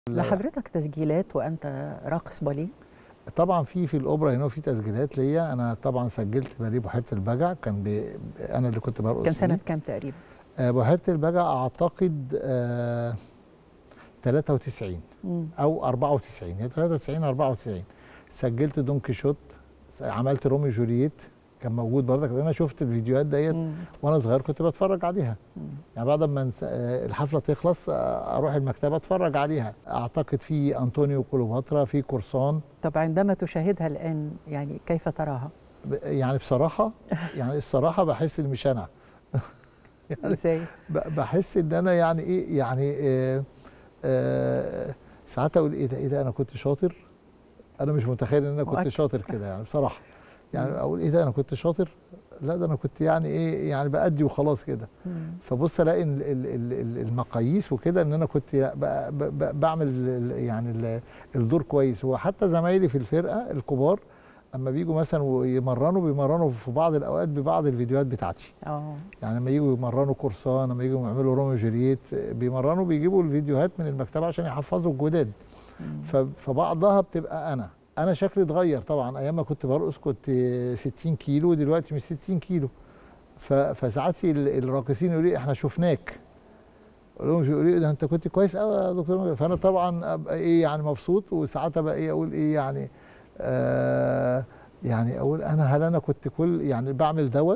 لحضرتك تسجيلات وانت راقص باليه طبعا في في الاوبرا هنا في تسجيلات ليا انا طبعا سجلت باليه بحيره البجع كان بي انا اللي كنت برقص كان سنه فيه. كام تقريبا آه بحيره البجع اعتقد آه 93 مم. او 94 هي 93 94 سجلت دون كيشوت عملت روميو جولييت كان موجود برضك لان انا شفت الفيديوهات ديت مم. وانا صغير كنت بتفرج عليها مم. يعني بعد ما نس- آه، الحفله تخلص آه، اروح المكتبه اتفرج عليها اعتقد في انطونيو كليوباترا في قرصان طب عندما تشاهدها الان يعني كيف تراها ب- يعني بصراحه يعني الصراحه بحس ان مش انا يعني ازاي ب- بحس ان انا يعني ايه يعني آه آه ساعات اقول ايه ده ايه ده انا كنت شاطر انا مش متخيل ان انا كنت مؤكد. شاطر كده يعني بصراحه يعني مم. اقول ايه ده انا كنت شاطر لا ده انا كنت يعني ايه يعني بأدي وخلاص كده مم. فبص الاقي ال- ال- ال- ال- المقاييس وكده ان انا كنت ب- ب- ب- بعمل ال- يعني ال- الدور كويس وحتى زمايلي في الفرقه الكبار اما بيجوا مثلا ويمرنوا بيمرنوا في بعض الاوقات ببعض الفيديوهات بتاعتي اه يعني لما يجوا يمرنوا قرصان لما يجوا يعملوا روميو جولييت بيمرنوا بيجيبوا الفيديوهات من المكتبه عشان يحفظوا الجداد مم. ف- فبعضها بتبقى انا انا شكلي اتغير طبعا ايام ما كنت برقص كنت 60 كيلو دلوقتي مش 60 كيلو ف- فساعات ال- الراقصين يقولوا لي احنا شفناك اقول لهم يقولوا لي ده انت كنت كويس قوي يا دكتور مجد. فانا طبعا ابقى ايه يعني مبسوط وساعات ابقى ايه اقول ايه يعني آه يعني اقول انا هل انا كنت كل يعني بعمل دوت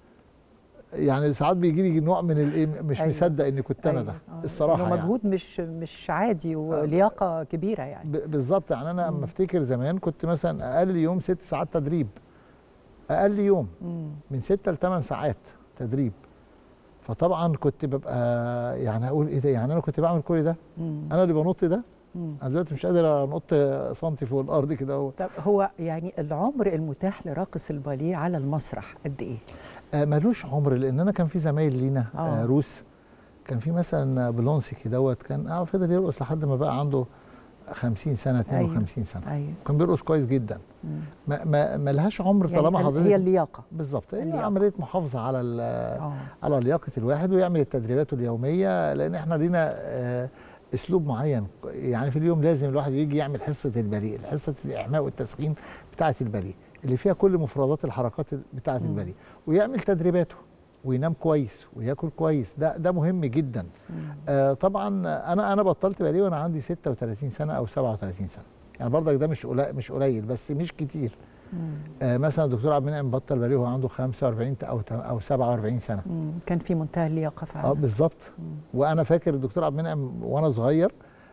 يعني ساعات بيجي لي نوع من الايه مش أيوة. مصدق اني كنت انا ده أيوة. آه. الصراحه إنه يعني. مجهود مش مش عادي ولياقه كبيره يعني ب- بالظبط يعني انا مم. اما افتكر زمان كنت مثلا اقل يوم ست ساعات تدريب اقل يوم مم. من ستة لثمان ساعات تدريب فطبعا كنت ببقى يعني اقول ايه ده يعني انا كنت بعمل كل ده مم. انا اللي بنط ده مم. انا دلوقتي مش قادر انط سنتي فوق الارض كده اهو طب هو يعني العمر المتاح لراقص الباليه على المسرح قد ايه؟ آه ملوش عمر لان انا كان في زمايل لينا آه. آه روس كان في مثلا بلونسكي دوت كان اه فضل يرقص لحد ما بقى عنده 50 سنه 52 سنه ايوه كان بيرقص كويس جدا مم. ما ما ملهاش عمر طالما ال- حضرتك هي اللياقه بالظبط هي اللياقة. عمليه محافظه على ال- اه على لياقه الواحد ويعمل التدريبات اليوميه لان احنا لينا آه، اسلوب معين يعني في اليوم لازم الواحد يجي يعمل حصه الباليه حصه الاحماء والتسخين بتاعه الباليه اللي فيها كل مفردات الحركات بتاعه مم. الباليه ويعمل تدريباته وينام كويس وياكل كويس ده ده مهم جدا مم. آه طبعا انا انا بطلت باليه وانا عندي 36 سنه او 37 سنه يعني برضك ده مش قليل مش قليل بس مش كتير مم. آه مثلا الدكتور عبد المنعم بطل باليه وهو عنده 45 او او 47 سنه مم. كان في منتهى اللياقه اه فعلا بالظبط مم. وانا فاكر الدكتور عبد المنعم وانا صغير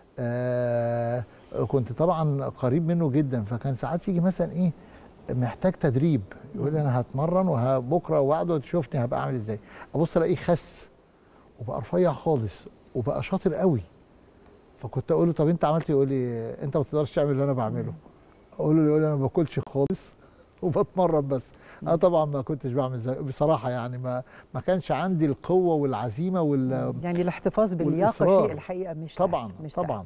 آه كنت طبعا قريب منه جدا فكان ساعات يجي مثلا ايه محتاج تدريب يقول لي انا هتمرن وبكره وبعده تشوفني هبقى عامل ازاي ابص الاقيه خس وبقى رفيع خالص وبقى شاطر قوي فكنت اقول له طب انت عملت إيه؟ يقول لي انت ما تقدرش تعمل اللي انا بعمله اقول له يقول لي انا ما باكلش خالص وبتمرن بس انا طبعا ما كنتش بعمل زي بصراحه يعني ما ما كانش عندي القوه والعزيمه وال يعني الاحتفاظ باللياقه والإصرار. شيء الحقيقه مش سهل. طبعا مش سهل. طبعا